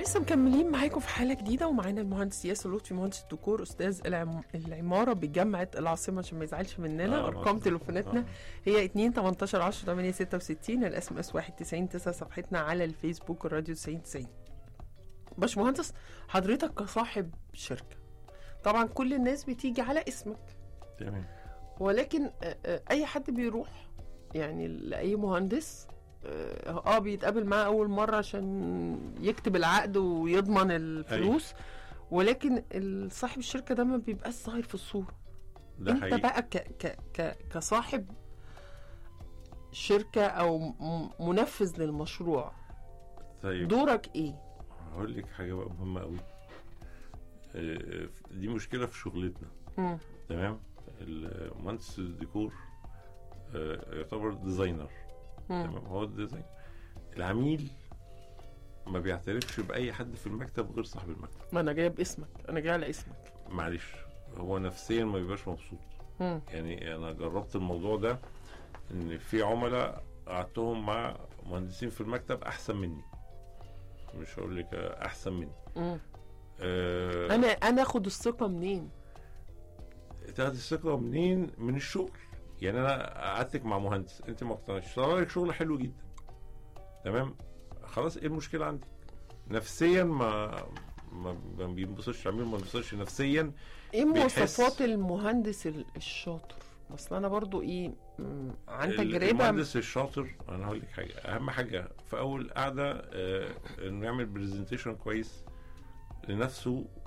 لسه مكملين معاكم في حاله جديده ومعانا المهندس ياسر لطفي مهندس الديكور استاذ العم... العماره بجامعه العاصمه عشان ما يزعلش مننا آه، ارقام ما- تليفوناتنا آه. هي 2 18 10 8 66 الاس ام اس 1 90 9 صفحتنا على الفيسبوك الراديو 90 90 باشمهندس حضرتك كصاحب شركه طبعا كل الناس بتيجي على اسمك تمام ولكن آه، آه، اي حد بيروح يعني لاي مهندس اه آه، بيتقابل معاه اول مره عشان يكتب العقد ويضمن الفلوس ولكن ال- صاحب الشركه ده ما بيبقاش ظاهر في الصوره ده انت حقيقي بقى ك ك ك كصاحب شركه او م- منفذ للمشروع طيب دورك ايه هقول لك حاجه بقى مهمه قوي آه، دي مشكله في شغلتنا مم. تمام المهندس الديكور آه، يعتبر ديزاينر مم. تمام هو الديزاين العميل ما بيعترفش باي حد في المكتب غير صاحب المكتب ما انا جايه باسمك انا جايه على اسمك معلش هو نفسيا ما بيبقاش مبسوط مم. يعني انا جربت الموضوع ده ان في عملاء قعدتهم مع مهندسين في المكتب احسن مني مش هقول لك احسن مني مم. آه انا انا اخد الثقه منين تاخد الثقه منين من الشغل يعني انا قعدتك مع مهندس انت ما اقتنعتش طلع لك شغل حلو جدا تمام خلاص ايه المشكله عندك نفسيا ما ما ما بينبسطش عميل ما بينبسطش نفسيا ايه بيحس- مواصفات المهندس ال- الشاطر اصل انا برضو ايه مم، عن ال- تجربه المهندس الشاطر انا هقول لك حاجه اهم حاجه في اول قعده آه انه يعمل برزنتيشن كويس لنفسه